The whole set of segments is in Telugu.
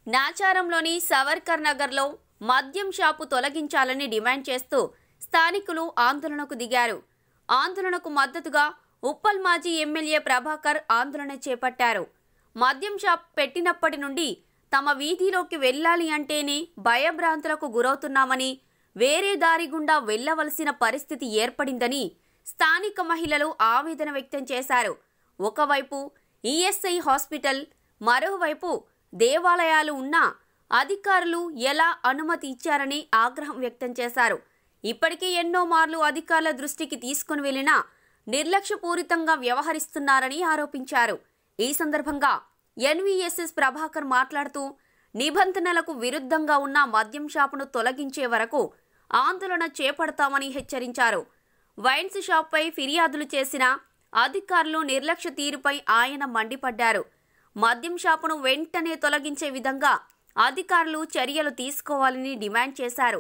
నాచారంలోని సవర్కర్ నగర్లో మద్యం షాపు తొలగించాలని డిమాండ్ చేస్తూ స్థానికులు ఆందోళనకు దిగారు ఆందోళనకు మద్దతుగా ఉప్పల్ మాజీ ఎమ్మెల్యే ప్రభాకర్ ఆందోళన చేపట్టారు మద్యం షాప్ పెట్టినప్పటి నుండి తమ వీధిలోకి వెళ్ళాలి అంటేనే భయభ్రాంతులకు గురవుతున్నామని వేరే దారి గుండా వెళ్లవలసిన పరిస్థితి ఏర్పడిందని స్థానిక మహిళలు ఆవేదన వ్యక్తం చేశారు ఒకవైపు ఈఎస్ఐ హాస్పిటల్ మరోవైపు దేవాలయాలు ఉన్నా అధికారులు ఎలా అనుమతి ఇచ్చారని ఆగ్రహం వ్యక్తం చేశారు ఇప్పటికే ఎన్నో మార్లు అధికారుల దృష్టికి తీసుకుని వెళ్లినా నిర్లక్ష్యపూరితంగా వ్యవహరిస్తున్నారని ఆరోపించారు ఈ సందర్భంగా ఎన్వీఎస్ఎస్ ప్రభాకర్ మాట్లాడుతూ నిబంధనలకు విరుద్ధంగా ఉన్న మద్యం షాపును తొలగించే వరకు ఆందోళన చేపడతామని హెచ్చరించారు వైన్స్ షాప్పై ఫిర్యాదులు చేసిన అధికారులు నిర్లక్ష్య తీరుపై ఆయన మండిపడ్డారు మద్యం షాపును వెంటనే తొలగించే విధంగా అధికారులు చర్యలు తీసుకోవాలని డిమాండ్ చేశారు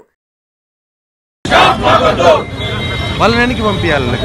వాళ్ళని వెనక్కి పంపించాలి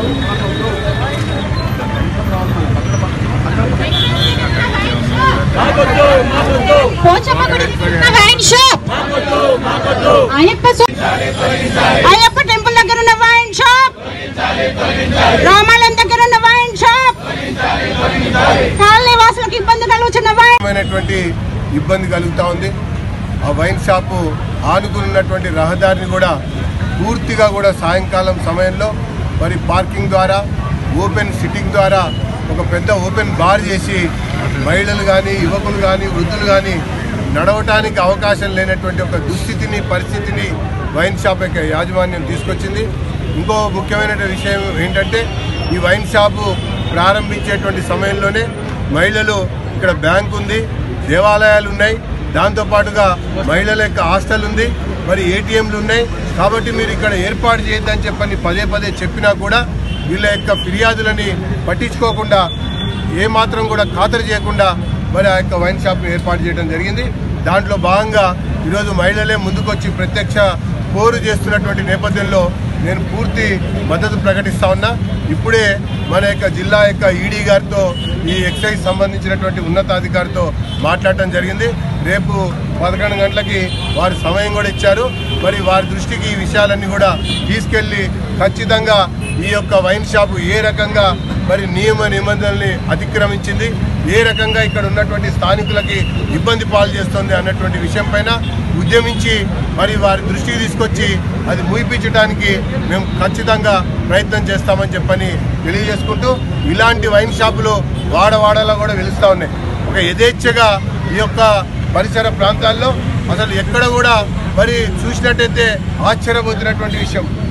పోచమ్మ గుడి ఉన్న వైన్ షాప్ అయ్యప్ప సు- అయ్యప్ప టెంపుల్ దగ్గర ఉన్న వైన్ షాప్ రామాలయం దగ్గర ఉన్న వైన్ షాప్ కాలనీ వాసులకు ఇబ్బంది కలుగుతున్న వైన్ రకమైనటువంటి ఇబ్బంది కలుగుతూ ఉంది ఆ వైన్ షాపు ఆనుకున్నటువంటి రహదారిని కూడా పూర్తిగా కూడా సాయంకాలం సమయంలో మరి పార్కింగ్ ద్వారా ఓపెన్ సిట్టింగ్ ద్వారా ఒక పెద్ద ఓపెన్ బార్ చేసి మహిళలు కానీ యువకులు కానీ వృద్ధులు కానీ నడవటానికి అవకాశం లేనటువంటి ఒక దుస్థితిని పరిస్థితిని వైన్ షాప్ యొక్క యాజమాన్యం తీసుకొచ్చింది ఇంకో ముఖ్యమైన విషయం ఏంటంటే ఈ వైన్ షాపు ప్రారంభించేటువంటి సమయంలోనే మహిళలు ఇక్కడ బ్యాంక్ ఉంది దేవాలయాలు ఉన్నాయి దాంతోపాటుగా మహిళల యొక్క హాస్టల్ ఉంది మరి ఏటీఎంలు ఉన్నాయి కాబట్టి మీరు ఇక్కడ ఏర్పాటు చేయొద్దని చెప్పని పదే పదే చెప్పినా కూడా వీళ్ళ యొక్క ఫిర్యాదులని పట్టించుకోకుండా ఏమాత్రం కూడా ఖాతరు చేయకుండా మరి ఆ యొక్క వైన్ షాప్ను ఏర్పాటు చేయడం జరిగింది దాంట్లో భాగంగా ఈరోజు మహిళలే ముందుకొచ్చి ప్రత్యక్ష పోరు చేస్తున్నటువంటి నేపథ్యంలో నేను పూర్తి మద్దతు ప్రకటిస్తా ఉన్నా ఇప్పుడే మన యొక్క జిల్లా యొక్క ఈడీ గారితో ఈ ఎక్సైజ్ సంబంధించినటువంటి ఉన్నతాధికారితో మాట్లాడటం జరిగింది రేపు పదకొండు గంటలకి వారు సమయం కూడా ఇచ్చారు మరి వారి దృష్టికి ఈ విషయాలన్నీ కూడా తీసుకెళ్లి ఖచ్చితంగా ఈ యొక్క వైన్ షాపు ఏ రకంగా మరి నియమ నిబంధనల్ని అతిక్రమించింది ఏ రకంగా ఇక్కడ ఉన్నటువంటి స్థానికులకి ఇబ్బంది పాలు చేస్తుంది అన్నటువంటి విషయం పైన ఉద్యమించి మరి వారి దృష్టికి తీసుకొచ్చి అది ముయిపించడానికి మేము ఖచ్చితంగా ప్రయత్నం చేస్తామని చెప్పని తెలియజేసుకుంటూ ఇలాంటి వైన్ షాపులు వాడవాడలో కూడా వెలుస్తూ ఉన్నాయి ఒక యథేచ్ఛగా ఈ యొక్క పరిసర ప్రాంతాల్లో అసలు ఎక్కడ కూడా మరి చూసినట్టయితే ఆశ్చర్యపోతున్నటువంటి విషయం